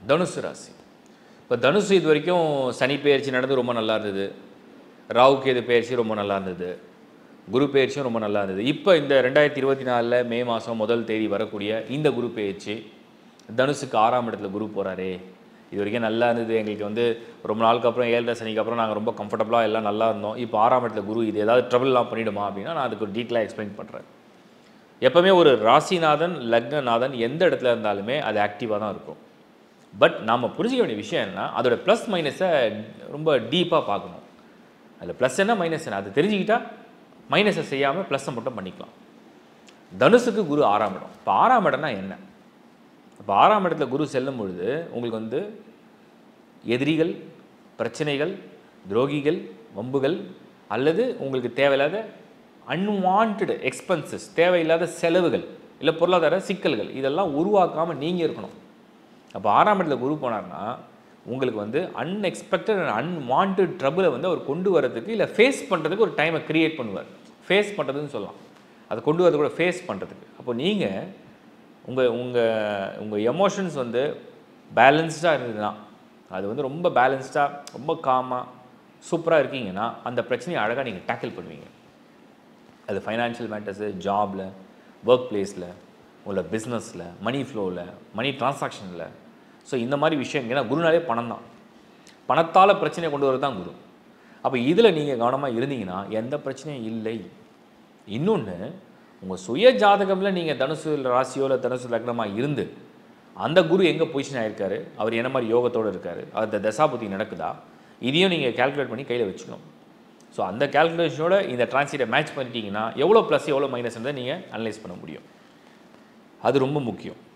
தனுசு ராசி இப்போ தனுசு இது வரைக்கும் சனி பெயர்ச்சி நடந்து ரொம்ப நல்லா இருந்தது ராகு கேது பெயர்ச்சி ரொம்ப நல்லா இருந்தது குரு பெயர்ச்சியும் ரொம்ப நல்லா இருந்தது இப்போ இந்த ரெண்டாயிரத்தி இருபத்தி நாலில் மே மாதம் முதல் தேதி வரக்கூடிய இந்த குரு பெயர்ச்சி தனுசுக்கு ஆறாம் இடத்துல குரு போகிறாரே இது வரைக்கும் நல்லா இருந்தது எங்களுக்கு வந்து ரொம்ப நாளுக்கு அப்புறம் ஏழரை சனிக்கு அப்புறம் நாங்கள் ரொம்ப கம்ஃபர்டபுளாக எல்லாம் நல்லா இருந்தோம் இப்போ ஆறாம் இடத்துல குரு இது ஏதாவது ட்ரபிள்லாம் பண்ணிடுமா அப்படின்னா நான் அதுக்கு டீட்டெயிலாக எக்ஸ்பிளைன் பண்ணுறேன் எப்பவுமே ஒரு ராசிநாதன் லக்னநாதன் எந்த இடத்துல இருந்தாலுமே அது ஆக்டிவாக தான் இருக்கும் பட் நாம் புரிஞ்சிக்க வேண்டிய விஷயம் என்ன அதோட ப்ளஸ் மைனஸை ரொம்ப டீப்பாக பார்க்கணும் அதில் ப்ளஸ் என்ன மைனஸ் என்ன அது தெரிஞ்சுக்கிட்டா மைனஸை செய்யாமல் ப்ளஸ்ஸை மட்டும் பண்ணிக்கலாம் தனுசுக்கு குரு ஆறாம் இடம் இப்போ ஆறாம் இடம்னா என்ன இப்போ ஆறாம் இடத்துல குரு செல்லும் பொழுது உங்களுக்கு வந்து எதிரிகள் பிரச்சனைகள் துரோகிகள் வம்புகள் அல்லது உங்களுக்கு தேவையில்லாத அன்வான்டு எக்ஸ்பென்சஸ் தேவையில்லாத செலவுகள் இல்லை பொருளாதார சிக்கல்கள் இதெல்லாம் உருவாக்காமல் நீங்கள் இருக்கணும் அப்போ ஆறாம் இடத்துல குரு போனார்னா உங்களுக்கு வந்து அன்எக்ஸ்பெக்டட் அண்ட் அன்வான்ட் ட்ரபிளை வந்து அவர் கொண்டு வரதுக்கு இல்லை ஃபேஸ் பண்ணுறதுக்கு ஒரு டைமை க்ரியேட் பண்ணுவார் ஃபேஸ் பண்ணுறதுன்னு சொல்லலாம் அதை கொண்டு வரது கூட ஃபேஸ் பண்ணுறதுக்கு அப்போ நீங்கள் உங்கள் உங்கள் உங்கள் எமோஷன்ஸ் வந்து பேலன்ஸ்டாக இருந்ததுன்னா அது வந்து ரொம்ப பேலன்ஸ்டாக ரொம்ப காமாக சூப்பராக இருக்கீங்கன்னா அந்த பிரச்சனையை அழகாக நீங்கள் டேக்கிள் பண்ணுவீங்க அது ஃபைனான்ஷியல் மேட்டர்ஸு ஜாபில் ஒர்க் பிளேஸில் உள்ள பிஸ்னஸில் மணி ஃப்ளோவில் மணி டிரான்சாக்ஷனில் ஸோ இந்த மாதிரி விஷயம் ஏன்னா குருனாலே பணம் தான் பணத்தால் பிரச்சனையை கொண்டு வரது தான் குரு அப்போ இதில் நீங்கள் கவனமாக இருந்தீங்கன்னா எந்த பிரச்சனையும் இல்லை இன்னொன்று உங்கள் சுய ஜாதகமில் நீங்கள் தனுசு ராசியோ இல்லை தனுசு லக்னமாக இருந்து அந்த குரு எங்கே பொசிஷன் ஆயிருக்காரு அவர் என்ன மாதிரி யோகத்தோடு இருக்காரு அந்த தசாபுத்தி நடக்குதா இதையும் நீங்கள் கால்குலேட் பண்ணி கையில் வச்சுக்கணும் ஸோ அந்த கால்குலேஷனோட இந்த டிரான்சிட்டை மேட்ச் பண்ணிட்டீங்கன்னா எவ்வளோ ப்ளஸ் எவ்வளோ மைனஸ்ன்றதை நீங்கள் அனலைஸ் பண்ண முடியும் அது ரொம்ப முக்கியம்